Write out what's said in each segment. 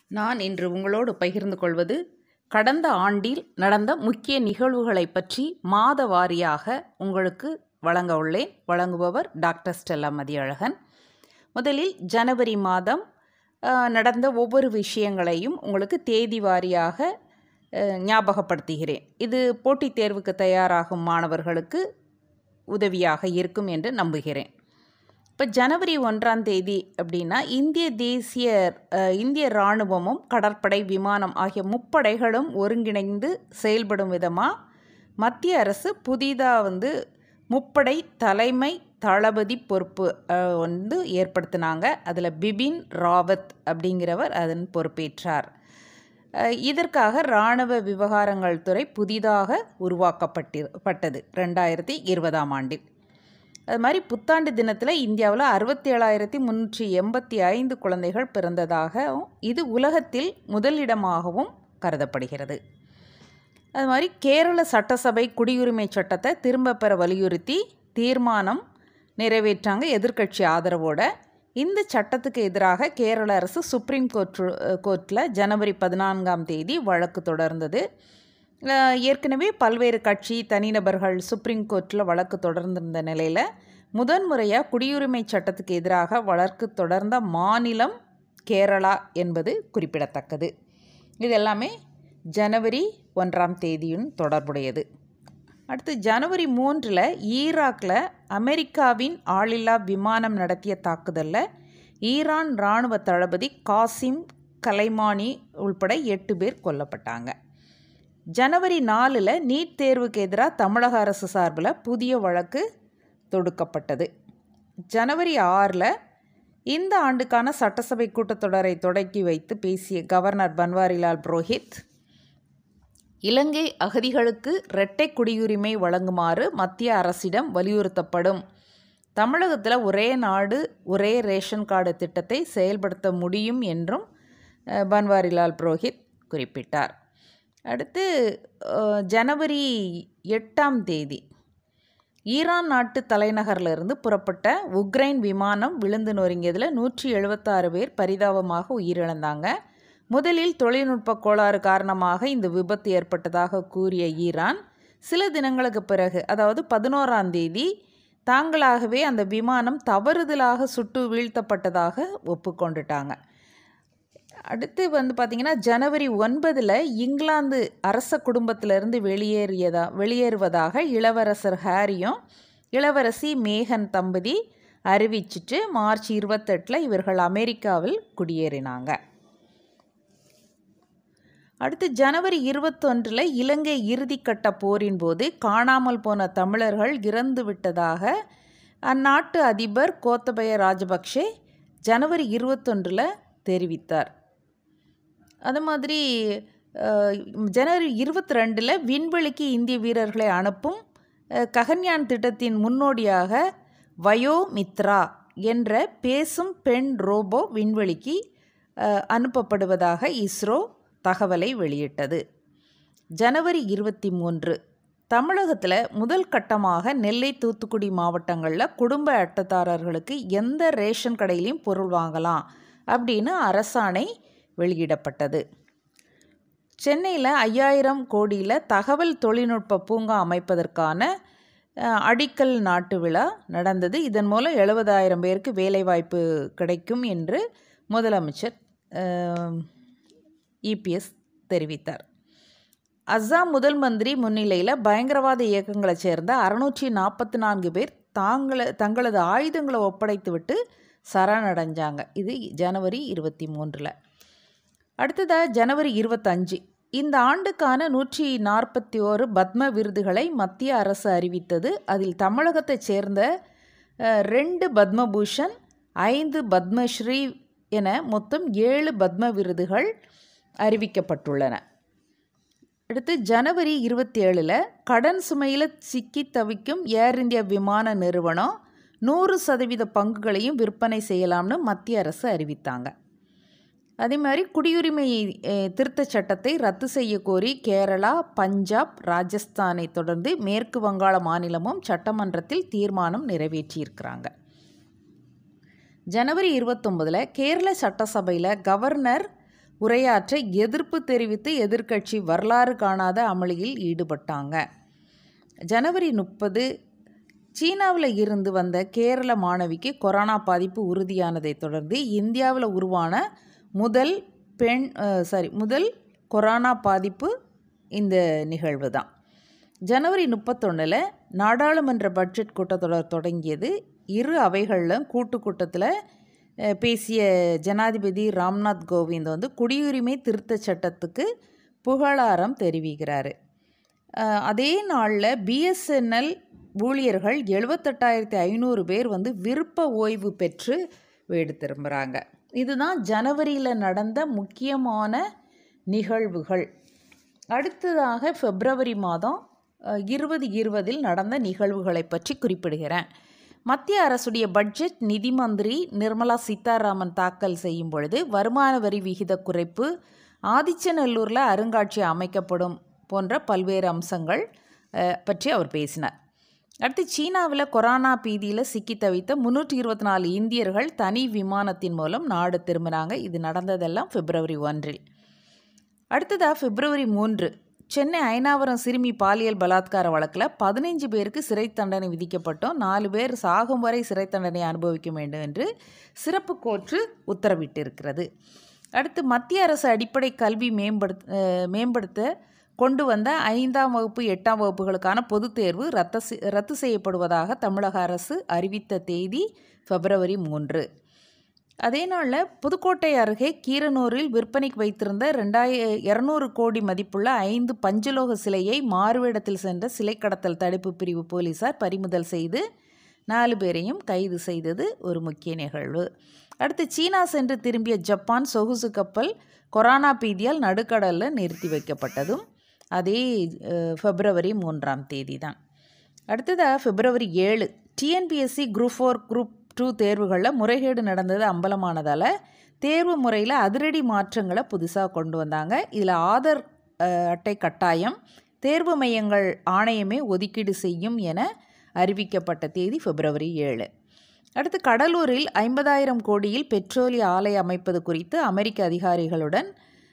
நான் இன்று உங்களோடு பகிர்ந்து கொள்வது கடந்த ஆண்டில் நடந்த முக்கிய நிகழ்வுகளை பற்றி மாத வாரியாக உங்களுக்கு வழங்க உள்ளேன் வழங்குபவர் டாக்டர் ஸ்டெல்லா மதியழகன் முதலில் ஜனவரி மாதம் அஹ், நடந்த ஒவ்வொரு விஷயங்களையும் உங்களுக்கு தேதி வாரியாக அஹ், ஞாபகப்படுத்துகிறேன் இது போட்டித் தேர்வுக்கு தயாராகும் மாணவர்களுக்கு உதவியாக இருக்கும் என்று நம்புகிறேன் இப்போ ஜனவரி ஒன்றாம் தேதி அப்படின்னா இந்திய தேசிய அஹ், இந்திய இராணுவமும் கடற்படை விமானம் ஆகிய முப்படைகளும் ஒருங்கிணைந்து செயல்படும் விதமாக மத்திய அரசு புதிதாக வந்து முப்படை தலைமை தளபதி பொறுப்பு அஹ், வந்து ஏற்படுத்தினாங்க அதில் பிபின் ராவத் அப்படிங்கிறவர் அதன் பொறுப்பேற்றார் அஹ், இதற்காக இராணுவ விவகாரங்கள் துறை புதிதாக உருவாக்கப்பட்டி பட்டது ரெண்டாயிரத்தி இருபதாம் ஆண்டில் அது மாதிரி புத்தாண்டு தினத்தில் இந்தியாவில் அறுபத்தி ஏழாயிரத்தி முந்நூற்றி எண்பத்தி ஐந்து குழந்தைகள் பிறந்ததாகவும் இது உலகத்தில் முதலிடமாகவும் கருதப்படுகிறது அது மாதிரி கேரள சட்டசபை குடியுரிமை சட்டத்தை திரும்ப பெற வலியுறுத்தி தீர்மானம் நிறைவேற்றாங்க எதிர்க்கட்சி ஆதரவோட இந்த சட்டத்துக்கு எதிராக கேரள அரசு சுப்ரீம் கோர்ட் கோர்ட்டில் ஜனவரி பதினான்காம் தேதி வழக்கு தொடர்ந்தது அஹ், ஏற்கனவே பல்வேறு கட்சி தனிநபர்கள் சுப்ரீம் கோர்ட்டில் வழக்கு தொடர்ந்திருந்த நிலையில் முதன்முறையாக குடியுரிமை சட்டத்துக்கு எதிராக வழக்கு தொடர்ந்த மாநிலம் கேரளா என்பது குறிப்பிடத்தக்கது இது எல்லாமே ஜனவரி ஒன்றாம் தேதியுடன் தொடர்புடையது அடுத்து ஜனவரி மூன்றில் ஈராக்கில் அமெரிக்காவின் ஆளில்லா விமானம் நடத்திய தாக்குதலில் ஈரான் இராணுவ தளபதி காசிம் கலைமானி உள்பட எட்டு பேர் கொல்லப்பட்டாங்க ஜனவரி நாலில் நீட் தேர்வுக்கு எதிராக தமிழக அரசு சார்பில் புதிய வழக்கு தொடுக்கப்பட்டது ஜனவரி ஆறில் இந்த ஆண்டுக்கான சட்டசபை கூட்டத்தொடரை தொடக்கி வைத்து பேசிய கவர்னர் பன்வாரிலால் புரோஹித் இலங்கை அகதிகளுக்கு இரட்டை குடியுரிமை வழங்குமாறு மத்திய அரசிடம் வலியுறுத்தப்படும் தமிழகத்தில் ஒரே நாடு ஒரே ரேஷன் கார்டு திட்டத்தை செயல்படுத்த முடியும் என்றும் அஹ், பன்வாரிலால் புரோஹித் குறிப்பிட்டார் அடுத்து அஹ், ஜனவரி எட்டாம் தேதி ஈரான் நாட்டு தலைநகரிலிருந்து புறப்பட்ட உக்ரைன் விமானம் விழுந்து நொறுங்கியதில் நூற்றி எழுபத்தாறு பேர் பரிதாபமாக உயிரிழந்தாங்க முதலில் தொழில்நுட்ப கோளாறு காரணமாக இந்த விபத்து ஏற்பட்டதாக கூறிய ஈரான் சில தினங்களுக்கு பிறகு அதாவது பதினோராம் தேதி தாங்களாகவே அந்த விமானம் தவறுதலாக சுட்டு வீழ்த்தப்பட்டதாக ஒப்புக்கொண்டுட்டாங்க அடுத்து வந்து பார்த்திங்கன்னா ஜனவரி ஒன்பதில் இங்கிலாந்து அரச குடும்பத்திலிருந்து வெளியேறியதா வெளியேறுவதாக இளவரசர் ஹாரியும் இளவரசி மேகன் தம்பதி அறிவிச்சிட்டு மார்ச் இருபத்தெட்டில் இவர்கள் அமெரிக்காவில் குடியேறினாங்க அடுத்து ஜனவரி இருபத்தொன்றில் இலங்கை இறுதிக்கட்ட போரின் போது காணாமல் போன தமிழர்கள் இறந்து விட்டதாக அந்நாட்டு அதிபர் கோத்தபய ராஜபக்ஷே ஜனவரி இருபத்தொன்றில் தெரிவித்தார் அது மாதிரி அஹ், ஜனவரி இருபத்தி ரெண்டில் விண்வெளிக்கு இந்திய வீரர்களை அனுப்பும் அஹ், ககன்யான் திட்டத்தின் முன்னோடியாக வயோமித்ரா என்ற பேசும் பெண் ரோபோ விண்வெளிக்கு அஹ், அனுப்பப்படுவதாக இஸ்ரோ தகவலை வெளியிட்டது ஜனவரி இருபத்தி மூன்று தமிழகத்தில் முதல் கட்டமாக நெல்லை தூத்துக்குடி மாவட்டங்களில் குடும்ப அட்டைதாரர்களுக்கு எந்த ரேஷன் கடையிலையும் பொருள் வாங்கலாம் அப்படின்னு அரசாணை வெளியிடப்பட்டது சென்னையில் ஐயாயிரம் கோடியில் தகவல் தொழில்நுட்ப பூங்கா அமைப்பதற்கான அஹ், அடிக்கல் நாட்டு விழா நடந்தது இதன் மூலம் எழுபதாயிரம் பேருக்கு வேலைவாய்ப்பு கிடைக்கும் என்று முதலமைச்சர் இபிஎஸ் தெரிவித்தார் அஸ்ஸாம் முதல் மந்திரி முன்னிலையில் பயங்கரவாத இயக்கங்களைச் சேர்ந்த அறுநூற்றி நாற்பத்தி நான்கு பேர் தாங்கள தங்களது ஆயுதங்களை ஒப்படைத்துவிட்டு சரணடைஞ்சாங்க இது ஜனவரி இருபத்தி மூன்றில் அடுத்ததாக ஜனவரி இருபத்தஞ்சு இந்த ஆண்டுக்கான நூற்றி நாற்பத்தி ஓரு பத்ம விருதுகளை மத்திய அரசு அறிவித்தது அதில் தமிழகத்தைச் சேர்ந்த அஹ், ரெண்டு பத்மபூஷன் ஐந்து பத்மஸ்ரீ என மொத்தம் ஏழு பத்ம விருதுகள் அறிவிக்கப்பட்டுள்ளன அடுத்து ஜனவரி இருபத்தி ஏழில் கடன் சுமையில் சிக்கி தவிக்கும் ஏர் இந்தியா விமான நிறுவனம் நூறு சதவீத பங்குகளையும் விற்பனை செய்யலாம்னு மத்திய அரசு அறிவித்தாங்க அதே மாதிரி குடியுரிமை அஹ், திருத்தச் சட்டத்தை ரத்து செய்ய கோரி கேரளா பஞ்சாப் ராஜஸ்தானை தொடர்ந்து மேற்கு வங்காள மாநிலமும் சட்டமன்றத்தில் தீர்மானம் நிறைவேற்றியிருக்கிறாங்க ஜனவரி இருபத்தொம்பதில் கேரள சட்டசபையில் கவர்னர் உரையாற்ற எதிர்ப்பு தெரிவித்து எதிர்க்கட்சி வரலாறு காணாத அமளியில் ஈடுபட்டாங்க ஜனவரி முப்பது சீனாவில் இருந்து வந்த கேரள மாணவிக்கு கொரோனா பாதிப்பு உறுதியானதை தொடர்ந்து இந்தியாவில் உருவான முதல் பெண் சாரி முதல் கொரோனா பாதிப்பு இந்த நிகழ்வு தான் ஜனவரி முப்பத்தொன்னில் நாடாளுமன்ற பட்ஜெட் கூட்டத்தொடர் தொடங்கியது இரு அவைகளிலும் கூட்டு கூட்டத்தில் பேசிய ஜனாதிபதி ராம்நாத் கோவிந்த் வந்து குடியுரிமை திருத்த சட்டத்துக்கு புகழாரம் தெரிவிக்கிறாரு அதே நாளில் பிஎஸ்என்எல் ஊழியர்கள் எழுபத்தெட்டாயிரத்தி ஐநூறு பேர் வந்து விருப்ப ஓய்வு பெற்று வீடு திரும்புகிறாங்க இதுதான் ஜனவரியில் நடந்த முக்கியமான நிகழ்வுகள் அடுத்ததாக பிப்ரவரி மாதம் இருபது இருபதில் நடந்த நிகழ்வுகளை பற்றி குறிப்பிடுகிறேன் மத்திய அரசுடைய பட்ஜெட் நிதி மந்திரி நிர்மலா சீதாராமன் தாக்கல் செய்யும் பொழுது வருமான வரி விகித குறைப்பு ஆதிச்சநல்லூரில் அருங்காட்சியகம் அமைக்கப்படும் போன்ற பல்வேறு அம்சங்கள் பற்றி அவர் பேசினார் அடுத்து சீனாவில் கொரோனா பீதியில் சிக்கி தவித்த முந்நூற்றி இருபத்தி நாலு இந்தியர்கள் தனி விமானத்தின் மூலம் நாடு திரும்பினாங்க இது நடந்ததெல்லாம் பிப்ரவரி ஒன்றில் அடுத்ததாக பிப்ரவரி மூன்று சென்னை ஐநாவரம் சிறுமி பாலியல் பலாத்கார வழக்கில் பதினைஞ்சு பேருக்கு சிறை தண்டனை விதிக்கப்பட்டோம் நாலு பேர் சாகும் வரை சிறை தண்டனை அனுபவிக்க வேண்டும் என்று சிறப்பு கோர்ட்டு உத்தரவிட்டிருக்கிறது அடுத்து மத்திய அரசு அடிப்படை கல்வி மேம்படுத்த மேம்படுத்த கொண்டு வந்த ஐந்தாம் வகுப்பு எட்டாம் வகுப்புகளுக்கான பொதுத் தேர்வு ரத்த ரத்து செய்யப்படுவதாக தமிழக அரசு அறிவித்த தேதி பிப்ரவரி மூன்று அதே நாளில் புதுக்கோட்டை அருகே கீரனூரில் விற்பனைக்கு வைத்திருந்த ரெண்டாய இரநூறு கோடி மதிப்புள்ள ஐந்து பஞ்சலோக சிலையை மாறுவேடத்தில் சென்ற சிலை கடத்தல் தடுப்பு பிரிவு போலீசார் பறிமுதல் செய்து நாலு பேரையும் கைது செய்தது ஒரு முக்கிய நிகழ்வு அடுத்து சீனா சென்று திரும்பிய ஜப்பான் சொகுசு கப்பல் கொரோனா பீதியால் நடுக்கடலில் நிறுத்தி வைக்கப்பட்டதும் அதே பிப்ரவரி மூன்றாம் தேதி தான் அடுத்ததாக பிப்ரவரி ஏழு T N P S C group four group two தேர்வுகளில் முறைகேடு நடந்தது அம்பலமானதால் தேர்வு முறையில் அதிரடி மாற்றங்களை புதுசாக கொண்டு வந்தாங்க இதில் ஆதார் அட்டை கட்டாயம் தேர்வு மையங்கள் ஆணையமே ஒதுக்கீடு செய்யும் என அறிவிக்கப்பட்ட தேதி பிப்ரவரி ஏழு அடுத்து கடலூரில் ஐம்பதாயிரம் கோடியில் பெட்ரோலிய ஆலை அமைப்பது குறித்து அமெரிக்க அதிகாரிகளுடன்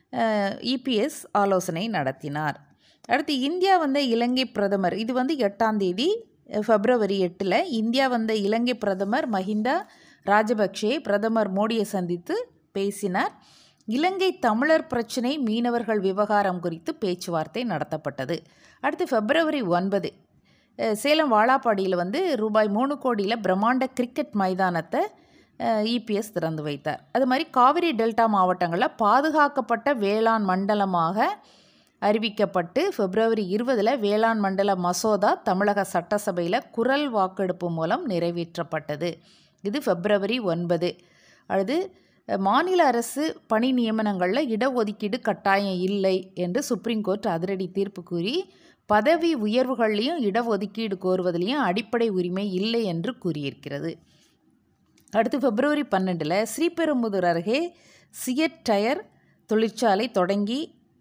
இபிஎஸ் ஆலோசனை நடத்தினார் அடுத்து இந்தியா வந்த இலங்கை பிரதமர் இது வந்து எட்டாம் தேதி பிப்ரவரி எட்டில் இந்தியா வந்த இலங்கை பிரதமர் மஹிந்தா ராஜபக்சே பிரதமர் மோடியை சந்தித்து பேசினார் இலங்கை தமிழர் பிரச்சினை மீனவர்கள் விவகாரம் குறித்து பேச்சுவார்த்தை நடத்தப்பட்டது அடுத்து பிப்ரவரி ஒன்பது சேலம் வாழாப்பாடியில் வந்து ரூபாய் மூணு கோடியில் பிரம்மாண்ட கிரிக்கெட் மைதானத்தை இபிஎஸ் திறந்து வைத்தார் அது மாதிரி காவிரி டெல்டா மாவட்டங்களில் பாதுகாக்கப்பட்ட வேளாண் மண்டலமாக அறிவிக்கப்பட்டு பிப்ரவரி இருபதில் வேளாண் மண்டல மசோதா தமிழக சட்டசபையில் குரல் வாக்கெடுப்பு மூலம் நிறைவேற்றப்பட்டது இது பிப்ரவரி ஒன்பது அது மாநில அரசு பணி நியமனங்களில் இடஒதுக்கீடு கட்டாயம் இல்லை என்று சுப்ரீம் கோர்ட் அதிரடி தீர்ப்பு கூறி பதவி உயர்வுகள்லையும் இடஒதுக்கீடு கோருவதிலையும் அடிப்படை உரிமை இல்லை என்று கூறியிருக்கிறது அடுத்து பிப்ரவரி பன்னெண்டில் ஸ்ரீபெரும்புதூர் அருகே சியட் டயர் தொழிற்சாலை தொடங்கி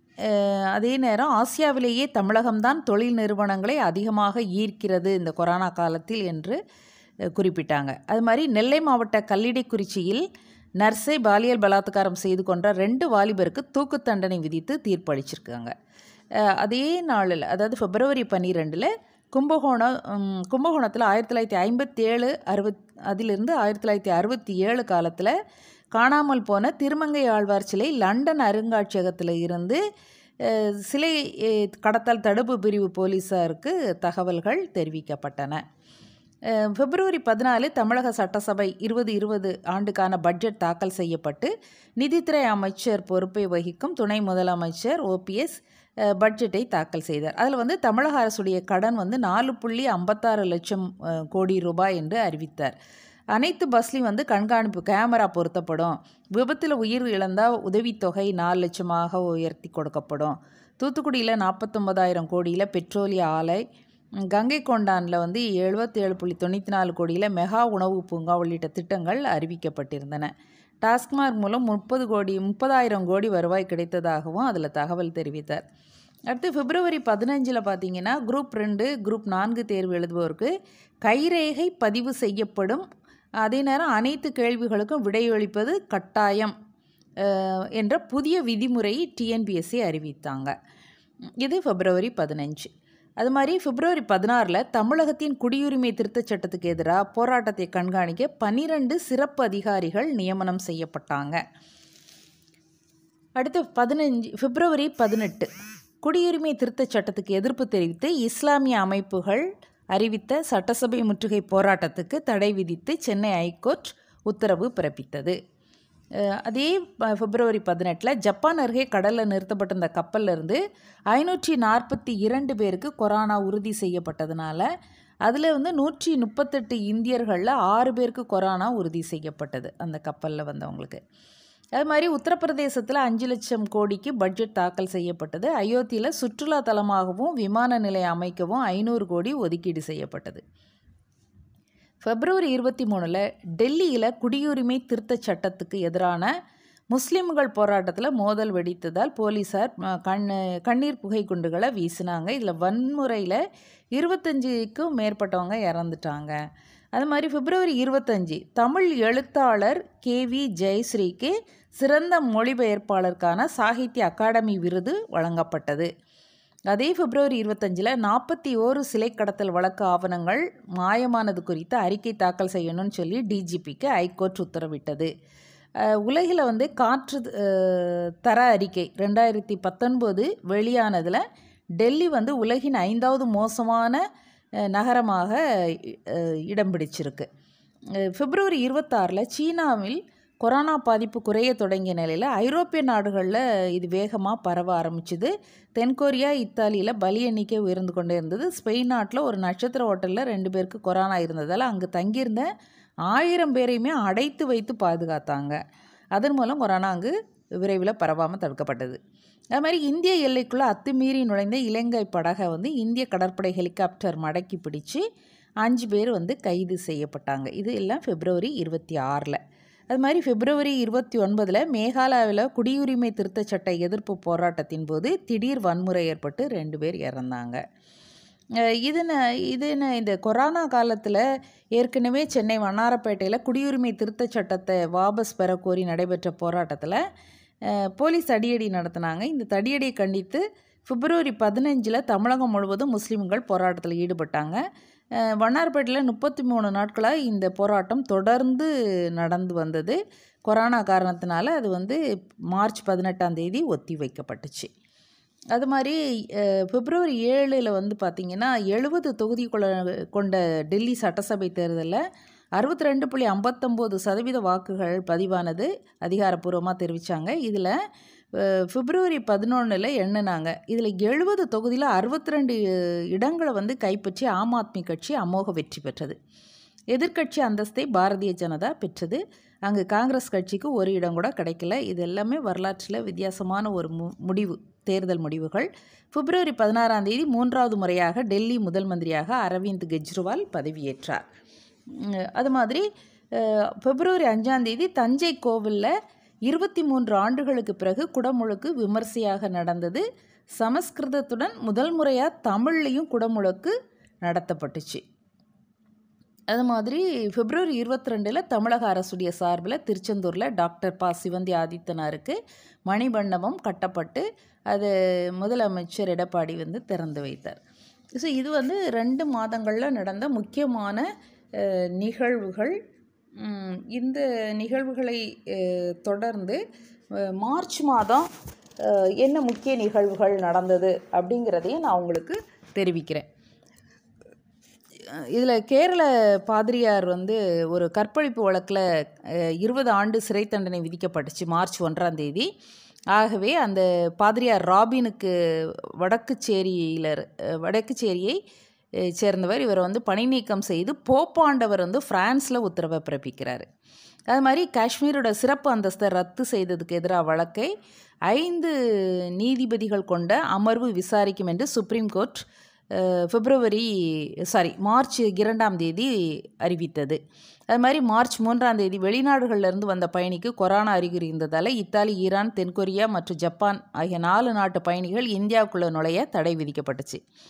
அதே நேரம் ஆசியாவிலேயே தமிழகம்தான் தொழில் நிறுவனங்களை அதிகமாக ஈர்க்கிறது இந்த கொரோனா காலத்தில் என்று குறிப்பிட்டாங்க அது மாதிரி நெல்லை மாவட்ட கல்லிடைக்குறிச்சியில் நர்ஸை பாலியல் பலாத்காரம் செய்து கொன்ற ரெண்டு வாலிபருக்கு தூக்கு தண்டனை விதித்து தீர்ப்பளிச்சிருக்காங்க அதே நாளில் அதாவது பிப்ரவரி பன்னிரெண்டில் கும்பகோணம் கும்பகோணத்தில் ஆயிரத்தி தொள்ளாயிரத்தி ஐம்பத்தி ஏழு அறுபத் அதிலிருந்து ஆயிரத்தி தொள்ளாயிரத்தி அறுபத்தி ஏழு காலத்தில் காணாமல் போன திருமங்கை ஆழ்வார் சிலை லண்டன் அருங்காட்சியகத்தில் இருந்து சிலை கடத்தல் தடுப்பு பிரிவு போலீஸாருக்கு தகவல்கள் தெரிவிக்கப்பட்டன பிப்ரவரி பதினாலு தமிழக சட்டசபை இருபது இருபது ஆண்டுக்கான பட்ஜெட் தாக்கல் செய்யப்பட்டு நிதித்துறை அமைச்சர் பொறுப்பை வகிக்கும் துணை முதலமைச்சர் ஓபிஎஸ் பட்ஜெட்டை தாக்கல் செய்தார் அதில் வந்து தமிழக அரசுடைய கடன் வந்து நாலு புள்ளி ஐம்பத்தாறு லட்சம் கோடி ரூபாய் என்று அறிவித்தார் அனைத்து பஸ்லையும் வந்து கண்காணிப்பு கேமரா பொருத்தப்படும் விபத்தில் உயிர் இழந்தால் உதவித்தொகை நாலு லட்சமாக உயர்த்தி கொடுக்கப்படும் தூத்துக்குடியில் நாற்பத்தொம்பதாயிரம் கோடியில் பெட்ரோலிய ஆலை கங்கை கொண்டானில் வந்து எழுபத்தி ஏழு புள்ளி தொண்ணூற்றி நாலு கோடியில் மெகா உணவு பூங்கா உள்ளிட்ட திட்டங்கள் அறிவிக்கப்பட்டிருந்தன டாஸ்மாக் மூலம் முப்பது கோடி முப்பதாயிரம் கோடி வருவாய் கிடைத்ததாகவும் அதில் தகவல் தெரிவித்தார் அடுத்து பிப்ரவரி பதினஞ்சில் பார்த்தீங்கன்னா குரூப் ரெண்டு குரூப் நான்கு தேர்வு எழுதுவோருக்கு கைரேகை பதிவு செய்யப்படும் அதே நேரம் அனைத்து கேள்விகளுக்கும் விடையளிப்பது கட்டாயம் அஹ், என்ற புதிய விதிமுறையை டிஎன்பிஎஸ்சி அறிவித்தாங்க இது பிப்ரவரி பதினஞ்சு அது மாதிரி பிப்ரவரி பதினாறில் தமிழகத்தின் குடியுரிமை திருத்தச் சட்டத்துக்கு எதிராக போராட்டத்தை கண்காணிக்க பன்னிரண்டு சிறப்பு அதிகாரிகள் நியமனம் செய்யப்பட்டாங்க அடுத்து பதினஞ்சு பிப்ரவரி பதினெட்டு குடியுரிமை திருத்தச் சட்டத்துக்கு எதிர்ப்பு தெரிவித்து இஸ்லாமிய அமைப்புகள் அறிவித்த சட்டசபை முற்றுகை போராட்டத்துக்கு தடை விதித்து சென்னை ஐகோர்ட் உத்தரவு பிறப்பித்தது அஹ் அதே ப- பிப்ரவரி பதினெட்டில் ஜப்பான் அருகே கடலில் நிறுத்தப்பட்டிருந்த கப்பல்ல இருந்து ஐநூற்றி நாற்பத்தி இரண்டு பேருக்கு கொரோனா உறுதி செய்யப்பட்டதுனால அதில் வந்து நூற்றி முப்பத்தெட்டு இந்தியர்களில் ஆறு பேருக்கு கொரோனா உறுதி செய்யப்பட்டது அந்த கப்பலில் வந்தவங்களுக்கு அது மாதிரி உத்தரப்பிரதேசத்தில் அஞ்சு லட்சம் கோடிக்கு பட்ஜெட் தாக்கல் செய்யப்பட்டது அயோத்தியில் சுற்றுலா தலமாகவும் விமான நிலையம் அமைக்கவும் ஐநூறு கோடி ஒதுக்கீடு செய்யப்பட்டது பிப்ரவரி இருபத்தி மூணில் டெல்லியில் குடியுரிமை திருத்தச் சட்டத்துக்கு எதிரான முஸ்லிம்கள் போராட்டத்தில் மோதல் வெடித்ததால் போலீஸார் ம, கண் கண்ணீர் புகை குண்டுகளை வீசினாங்க இதில் வன்முறையில் இருபத்தஞ்சுக்கும் மேற்பட்டவங்க இறந்துட்டாங்க அது மாதிரி பிப்ரவரி இருபத்தஞ்சி தமிழ் எழுத்தாளர் கே வி ஜெயஸ்ரீக்கு சிறந்த மொழிபெயர்ப்பாளருக்கான சாகித்ய அகாடமி விருது வழங்கப்பட்டது அதே பிப்ரவரி இருபத்தஞ்சில் நாற்பத்தி ஓரு சிலை கடத்தல் வழக்கு ஆவணங்கள் மாயமானது குறித்து அறிக்கை தாக்கல் செய்யணும்னு சொல்லி டிஜிபிக்கு ஹைகோர்ட் உத்தரவிட்டது அஹ், உலகில் வந்து காற்று அஹ், தர அறிக்கை ரெண்டாயிரத்தி பத்தொன்பது வெளியானதில் டெல்லி வந்து உலகின் ஐந்தாவது மோசமான அஹ், நகரமாக அஹ், இடம் பிடிச்சிருக்கு அஹ், பிப்ரவரி இருபத்தாறில் சீனாவில் கொரோனா பாதிப்பு குறைய தொடங்கிய நிலையில் ஐரோப்பிய நாடுகளில் இது வேகமாக பரவ ஆரம்பிச்சுது தென்கொரியா இத்தாலியில் பலி எண்ணிக்கை உயர்ந்து கொண்டே இருந்தது ஸ்பெயின் நாட்டில் ஒரு நட்சத்திர ஹோட்டலில் ரெண்டு பேருக்கு கொரோனா இருந்ததால் அங்கே தங்கியிருந்த ஆயிரம் பேரையுமே அடைத்து வைத்து பாதுகாத்தாங்க அதன் மூலம் கொரோனா அங்கு விரைவில் பரவாமல் தடுக்கப்பட்டது அது மாதிரி இந்திய எல்லைக்குள்ளே அத்துமீறி நுழைந்த இலங்கை படகை வந்து இந்திய கடற்படை ஹெலிகாப்டர் மடக்கி பிடிச்சு அஞ்சு பேர் வந்து கைது செய்யப்பட்டாங்க இது எல்லாம் பிப்ரவரி இருபத்தி ஆறில் அது மாதிரி பிப்ரவரி இருபத்தி ஒன்பதில் மேகாலயாவில் குடியுரிமை திருத்தச் சட்ட எதிர்ப்பு போராட்டத்தின் போது திடீர் வன்முறை ஏற்பட்டு ரெண்டு பேர் இறந்தாங்க அஹ் இதுன இதுன இந்த கொரோனா காலத்தில் ஏற்கனவே சென்னை வண்ணாரப்பேட்டையில் குடியுரிமை திருத்தச் சட்டத்தை வாபஸ் பெற கோரி நடைபெற்ற போராட்டத்தில் அஹ், போலீஸ் தடியடி நடத்தினாங்க இந்த தடியடியை கண்டித்து பிப்ரவரி பதினஞ்சில் தமிழகம் முழுவதும் முஸ்லீம்கள் போராட்டத்தில் ஈடுபட்டாங்க அஹ், வண்ணாரப்பேட்டையில் முப்பத்தி மூணு நாட்களாக இந்த போராட்டம் தொடர்ந்து நடந்து வந்தது கொரோனா காரணத்தினால அது வந்து மார்ச் பதினெட்டாம் தேதி ஒத்தி வைக்கப்பட்டுச்சு அது மாதிரி அஹ், பிப்ரவரி ஏழில் வந்து பார்த்திங்கன்னா எழுபது தொகுதி கொள்ள கொண்ட டெல்லி சட்டசபை தேர்தலில் அறுபத்தி ரெண்டு புள்ளி ஐம்பத்தொம்போது சதவீத வாக்குகள் பதிவானது அதிகாரப்பூர்வமாக தெரிவித்தாங்க இதில் பிப்ரவரி பதினொன்றில் எண்ணினாங்க இதில் எழுபது தொகுதியில் அறுபத்தி ரெண்டு இடங்களை வந்து கைப்பற்றி ஆம் ஆத்மி கட்சி அமோக வெற்றி பெற்றது எதிர்க்கட்சி அந்தஸ்தை பாரதிய ஜனதா பெற்றது அங்கு காங்கிரஸ் கட்சிக்கு ஒரு இடம் கூட கிடைக்கல இது எல்லாமே வரலாற்றில் வித்தியாசமான ஒரு மு முடிவு தேர்தல் முடிவுகள் பிப்ரவரி பதினாறாம் தேதி மூன்றாவது முறையாக டெல்லி முதல் மந்திரியாக அரவிந்த் கெஜ்ரிவால் பதவியேற்றார் உம், அது மாதிரி அஹ், பிப்ரவரி அஞ்சாம் தேதி தஞ்சை கோவிலில் இருபத்தி மூன்று ஆண்டுகளுக்கு பிறகு குடமுழுக்கு விமர்சையாக நடந்தது சமஸ்கிருதத்துடன் முதல் முறையாக தமிழ்லையும் குடமுழுக்கு நடத்தப்பட்டுச்சு அது மாதிரி பிப்ரவரி இருபத்தி ரெண்டில் தமிழக அரசுடைய சார்பில் திருச்செந்தூரில் டாக்டர் ப சிவந்தி ஆதித்தனாருக்கு மணிமண்டபம் கட்டப்பட்டு அது முதலமைச்சர் எடப்பாடி வந்து திறந்து வைத்தார் ஸோ இது வந்து ரெண்டு மாதங்களில் நடந்த முக்கியமான அஹ், நிகழ்வுகள் உம், இந்த நிகழ்வுகளை அஹ், தொடர்ந்து அஹ், மார்ச் மாதம் அஹ், என்ன முக்கிய நிகழ்வுகள் நடந்தது அப்படிங்கிறதையும் நான் உங்களுக்கு தெரிவிக்கிறேன் இதில் கேரள பாதிரியார் வந்து ஒரு கற்பழிப்பு வழக்கில் இருபது ஆண்டு சிறை தண்டனை விதிக்கப்பட்டுச்சு மார்ச் ஒன்றாம் தேதி ஆகவே அந்த பாதிரியார் ராபினுக்கு வடக்குச்சேரியில் வடக்குச்சேரியை அஹ், சேர்ந்தவர் இவரை வந்து பணி நீக்கம் செய்து போப்பாண்டவர் வந்து பிரான்ஸில் உத்தரவை பிறப்பிக்கிறார் அது மாதிரி காஷ்மீரோட சிறப்பு அந்தஸ்தை ரத்து செய்ததுக்கு எதிராக வழக்கை ஐந்து நீதிபதிகள் கொண்ட அமர்வு விசாரிக்கும் என்று சுப்ரீம் கோர்ட் அஹ், பிப்ரவரி சாரி மார்ச் இரண்டாம் தேதி அறிவித்தது அது மாதிரி மார்ச் மூன்றாம் தேதி வெளிநாடுகள்ல இருந்து வந்த பயணிக்கு கொரோனா அறிகுறி இருந்ததால் இத்தாலி ஈரான் தென்கொரியா மற்றும் ஜப்பான் ஆகிய நாலு நாட்டு பயணிகள் இந்தியாவுக்குள்ளே நுழைய தடை விதிக்கப்பட்டுச்சு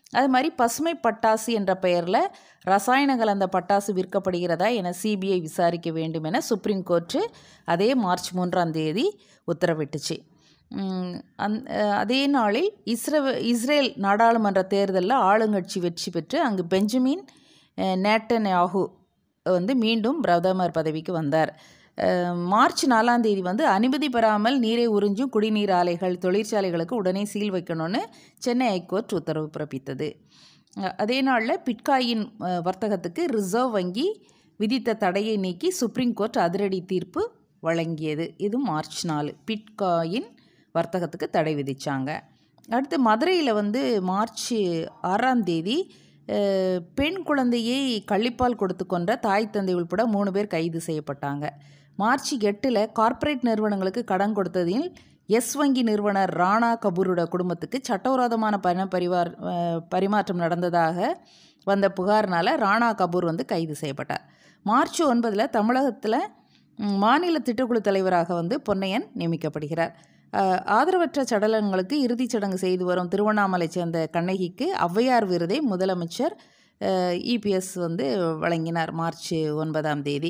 அது மாதிரி பசுமை பட்டாசு என்ற பெயரில் ரசாயன கலந்த பட்டாசு விற்கப்படுகிறதா என சிபிஐ விசாரிக்க வேண்டும் என சுப்ரீம் கோர்ட்டு அதே மார்ச் மூன்றாம் தேதி உத்தரவிட்டுச்சு உம், அந் அஹ், அதே நாளில் இஸ்ரே இஸ்ரேல் நாடாளுமன்ற தேர்தலில் ஆளுங்கட்சி வெற்றி பெற்று அங்கு பெஞ்சமின் அஹ், நேட்டன்யாகு வந்து மீண்டும் பிரதமர் பதவிக்கு வந்தார் அஹ், மார்ச் நாலாம் தேதி வந்து அனுமதி பெறாமல் நீரை உறிஞ்சும் குடிநீர் ஆலைகள் தொழிற்சாலைகளுக்கு உடனே சீல் வைக்கணும்னு சென்னை ஹைகோர்ட் உத்தரவு பிறப்பித்தது அஹ், அதே நாளில் பிட்காயின் அஹ், வர்த்தகத்துக்கு ரிசர்வ் வங்கி விதித்த தடையை நீக்கி சுப்ரீம் கோர்ட் அதிரடி தீர்ப்பு வழங்கியது இது மார்ச் நாலு பிட்காயின் வர்த்தகத்துக்கு தடை விதித்தாங்க அடுத்து மதுரையில் வந்து மார்ச் ஆறாம் தேதி அஹ், பெண் குழந்தையை கள்ளிப்பால் கொடுத்து கொன்ற தாய் தந்தை உள்பட மூணு பேர் கைது செய்யப்பட்டாங்க மார்ச் எட்டில் கார்ப்பரேட் நிறுவனங்களுக்கு கடன் கொடுத்ததில் எஸ் வங்கி நிறுவனர் ராணா கபூரோட குடும்பத்துக்கு சட்டவிரோதமான பண பரிவார் அஹ், பரிமாற்றம் நடந்ததாக வந்த புகார்னால ராணா கபூர் வந்து கைது செய்யப்பட்டார் மார்ச் ஒன்பதில் தமிழகத்தில் ம், மாநில திட்டக்குழு தலைவராக வந்து பொன்னையன் நியமிக்கப்படுகிறார் அஹ், ஆதரவற்ற சடலங்களுக்கு இறுதிச் சடங்கு செய்து வரும் திருவண்ணாமலை சேர்ந்த கண்ணகிக்கு ஔவையார் விருதை முதலமைச்சர் இபிஎஸ் வந்து வழங்கினார் மார்ச் ஒன்பதாம் தேதி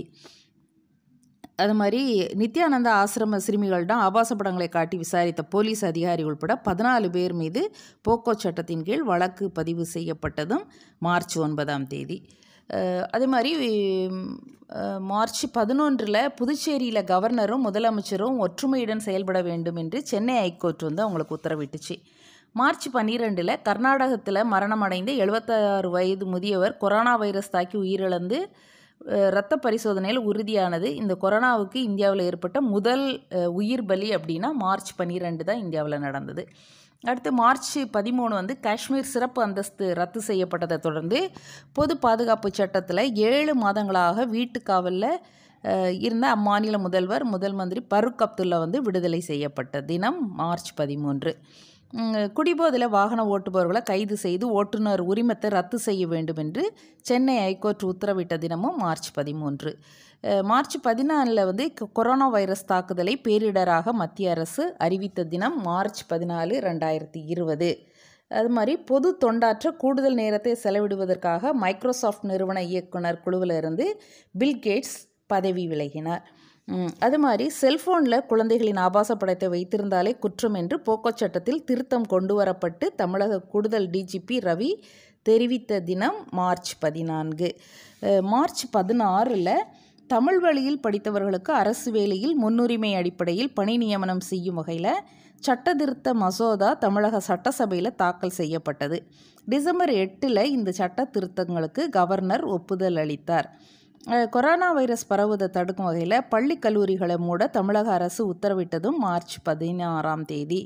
அது மாதிரி நித்யானந்தா ஆசிரம சிறுமிகளிடம் ஆபாச படங்களை காட்டி விசாரித்த போலீஸ் அதிகாரி உள்பட பதினாலு பேர் மீது போக்கோ சட்டத்தின் கீழ் வழக்கு பதிவு செய்யப்பட்டதும் மார்ச் ஒன்பதாம் தேதி அஹ், அதே மாதிரி உம், அஹ், மார்ச் பதினொன்றில் புதுச்சேரியில் கவர்னரும் முதலமைச்சரும் ஒற்றுமையுடன் செயல்பட வேண்டும் என்று சென்னை ஹைகோர்ட் வந்து அவங்களுக்கு உத்தரவிட்டுச்சு மார்ச் பன்னிரெண்டில் கர்நாடகத்தில் மரணமடைந்த எழுபத்தாறு வயது முதியவர் கொரோனா வைரஸ் தாக்கி உயிரிழந்து அஹ், இரத்த பரிசோதனையில் உறுதியானது இந்த கொரோனாவுக்கு இந்தியாவில் ஏற்பட்ட முதல் அஹ், உயிர் பலி அப்படின்னா மார்ச் பன்னிரெண்டு தான் இந்தியாவில் நடந்தது அடுத்து மார்ச் பதிமூணு வந்து காஷ்மீர் சிறப்பு அந்தஸ்து ரத்து செய்யப்பட்டதை தொடர்ந்து பொது பாதுகாப்பு சட்டத்தில் ஏழு மாதங்களாக வீட்டு காவலில் அஹ், இருந்த அம்மாநில முதல்வர் முதல் மந்திரி பருக் அப்துல்லா வந்து விடுதலை செய்யப்பட்ட தினம் மார்ச் பதிமூன்று குடிபோதையில் வாகன ஓட்டுபவர்களை கைது செய்து ஓட்டுநர் உரிமத்தை ரத்து செய்ய வேண்டும் என்று சென்னை ஹைகோர்ட் உத்தரவிட்ட தினமும் மார்ச் பதிமூன்று அஹ், மார்ச் பதினாலில் வந்து கொ- கொரோனா வைரஸ் தாக்குதலை பேரிடராக மத்திய அரசு அறிவித்த தினம் மார்ச் பதினாலு ரெண்டாயிரத்தி இருபது அது மாதிரி பொது தொண்டாற்ற கூடுதல் நேரத்தை செலவிடுவதற்காக மைக்ரோசாஃப்ட் நிறுவன இயக்குனர் குழுவில் இருந்து பில் கேட்ஸ் பதவி விலகினார் ம், அது மாதிரி செல்போனில் குழந்தைகளின் ஆபாச படத்தை வைத்திருந்தாலே குற்றம் என்று போக்கோ சட்டத்தில் திருத்தம் கொண்டு வரப்பட்டு தமிழக கூடுதல் டிஜிபி ரவி தெரிவித்த தினம் மார்ச் பதினான்கு அஹ், மார்ச் பதினாறில் தமிழ் வழியில் படித்தவர்களுக்கு அரசு வேலையில் முன்னுரிமை அடிப்படையில் பணி நியமனம் செய்யும் வகையில் சட்ட திருத்த மசோதா தமிழக சட்டசபையில் தாக்கல் செய்யப்பட்டது டிசம்பர் எட்டில் இந்த சட்ட திருத்தங்களுக்கு கவர்னர் ஒப்புதல் அளித்தார் அஹ், கொரோனா வைரஸ் பரவுவதை தடுக்கும் வகையில் பள்ளி கல்லூரிகளை மூட தமிழக அரசு உத்தரவிட்டதும் மார்ச் பதினாறாம் தேதி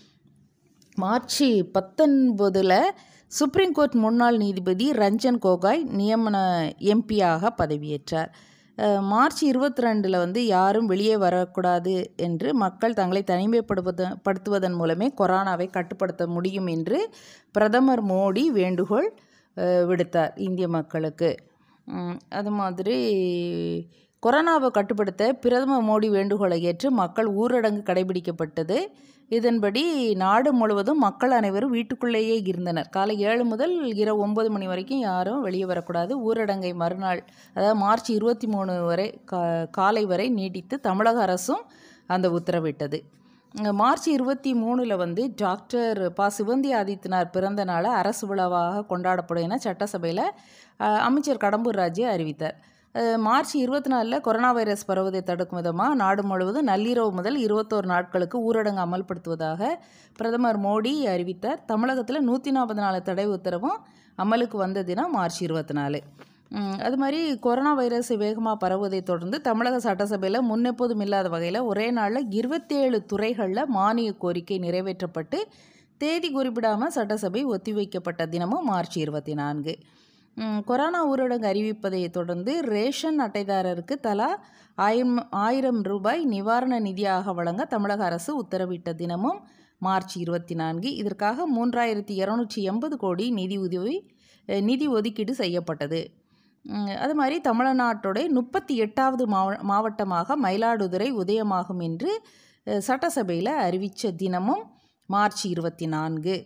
மார்ச் பத்தொன்பதில் சுப்ரீம் கோர்ட் முன்னாள் நீதிபதி ரஞ்சன் கோகாய் நியமன எம்பியாக பதவியேற்றார் அஹ், மார்ச் இருபத்தி ரெண்டில் வந்து யாரும் வெளியே வரக்கூடாது என்று மக்கள் தங்களை தனிமைப்படுவது படுத்துவதன் மூலமே கொரோனாவை கட்டுப்படுத்த முடியும் என்று பிரதமர் மோடி வேண்டுகோள் அஹ், விடுத்தார் இந்திய மக்களுக்கு உம், அது மாதிரி கொரோனாவை கட்டுப்படுத்த பிரதமர் மோடி வேண்டுகோளை ஏற்று மக்கள் ஊரடங்கு கடைபிடிக்கப்பட்டது இதன்படி நாடு முழுவதும் மக்கள் அனைவரும் வீட்டுக்குள்ளேயே இருந்தனர் காலை ஏழு முதல் இரவு ஒன்பது மணி வரைக்கும் யாரும் வெளியே வரக்கூடாது ஊரடங்கை மறுநாள் அதாவது மார்ச் இருபத்தி மூணு வரை கா காலை வரை நீட்டித்து தமிழக அரசும் அந்த உத்தரவிட்டது இங்க மார்ச் இருபத்தி மூணில் வந்து டாக்டர் ப சிவந்தி ஆதித்யநாத் பிறந்த நாளை அரசு விழாவாக கொண்டாடப்படும் என சட்டசபையில் அஹ், அமைச்சர் கடம்பூர் ராஜு அறிவித்தார் அஹ், மார்ச் இருபத்தி நாலில் கொரோனா வைரஸ் பரவுவதை தடுக்கும் விதமாக நாடு முழுவதும் நள்ளிரவு முதல் இருபத்தோரு நாட்களுக்கு ஊரடங்கு அமல்படுத்துவதாக பிரதமர் மோடி அறிவித்தார் தமிழகத்தில் நூற்றி நாற்பது நாலு தடை உத்தரவும் அமலுக்கு வந்த தினம் மார்ச் இருபத்தி நாலு ம், அது மாதிரி கொரோனா வைரஸ் வேகமாக பரவுவதை தொடர்ந்து தமிழக சட்டசபையில் முன்னெப்போதும் இல்லாத வகையில் ஒரே நாளில் இருபத்தேழு துறைகளில் மானிய கோரிக்கை நிறைவேற்றப்பட்டு தேதி குறிப்பிடாமல் சட்டசபை ஒத்திவைக்கப்பட்ட தினமும் மார்ச் இருபத்தி நான்கு ம், கொரோனா ஊரடங்கு அறிவிப்பதை தொடர்ந்து ரேஷன் அட்டைதாரருக்கு தலா ஆயிரம் ஆயிரம் ரூபாய் நிவாரண நிதியாக வழங்க தமிழக அரசு உத்தரவிட்ட தினமும் மார்ச் இருபத்தி நான்கு இதற்காக மூன்றாயிரத்தி இரநூற்றி எண்பது கோடி நிதி உதவி அஹ், நிதி ஒதுக்கீடு செய்யப்பட்டது ம், அது மாதிரி தமிழ்நாட்டோட முப்பத்தி எட்டாவது மாவ மாவட்டமாக மயிலாடுதுறை உதயமாகும் என்று சட்டசபையில் அறிவித்த தினமும் மார்ச் இருபத்தி நான்கு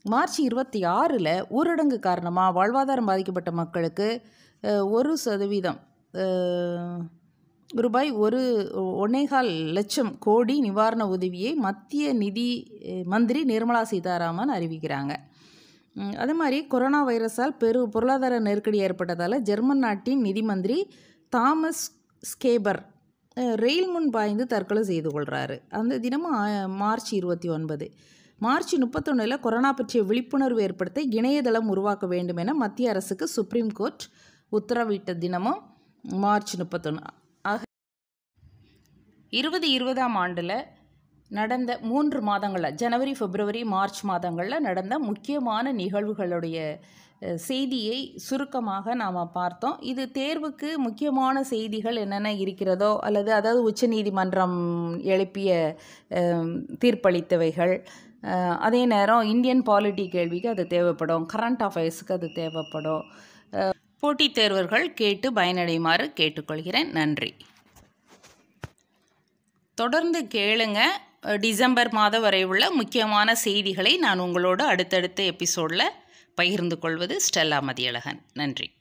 மார்ச் இருபத்தி ஆறில் ஊரடங்கு காரணமாக வாழ்வாதாரம் பாதிக்கப்பட்ட மக்களுக்கு அஹ், ஒரு சதவீதம் அஹ், ரூபாய் ஒரு ஒன்னேகால் லட்சம் கோடி நிவாரண உதவியை மத்திய நிதி அஹ், மந்திரி நிர்மலா சீதாராமன் அறிவிக்கிறாங்க ம், அதே மாதிரி கொரோனா வைரஸால் பெரு பொருளாதார நெருக்கடி ஏற்பட்டதால் ஜெர்மன் நாட்டின் நிதி மந்திரி தாமஸ் ஸ்கேபர் அஹ், ரயில் முன் பாய்ந்து தற்கொலை செய்து கொள்கிறாரு அந்த தினமும் ஆ- மார்ச் இருபத்தி ஒன்பது மார்ச் முப்பத்தொன்னில் கொரோனா பற்றிய விழிப்புணர்வு ஏற்படுத்த இணையதளம் உருவாக்க வேண்டும் என மத்திய அரசுக்கு சுப்ரீம் கோர்ட் உத்தரவிட்ட தினமும் மார்ச் முப்பத்தொன்று ஆக இருபது இருபதாம் ஆண்டில் நடந்த மூன்று மாதங்களில் ஜனவரி பிப்ரவரி மார்ச் மாதங்களில் நடந்த முக்கியமான நிகழ்வுகளுடைய அஹ், செய்தியை சுருக்கமாக நாம் பார்த்தோம் இது தேர்வுக்கு முக்கியமான செய்திகள் என்னென்ன இருக்கிறதோ அல்லது அதாவது உச்சநீதிமன்றம் எழுப்பிய அஹ், தீர்ப்பளித்தவைகள் அஹ், அதே நேரம் இந்தியன் பாலிட்டி கேள்விக்கு அது தேவைப்படும் கரண்ட் அஃபேர்ஸுக்கு அது தேவைப்படும் அஹ், போட்டித் தேர்வர்கள் கேட்டு பயனடையுமாறு கேட்டுக்கொள்கிறேன் நன்றி தொடர்ந்து கேளுங்க அஹ் டிசம்பர் மாதம் வரை உள்ள முக்கியமான செய்திகளை நான் உங்களோடு அடுத்தடுத்த எபிசோடில் பகிர்ந்து கொள்வது ஸ்டெல்லா மதியழகன் நன்றி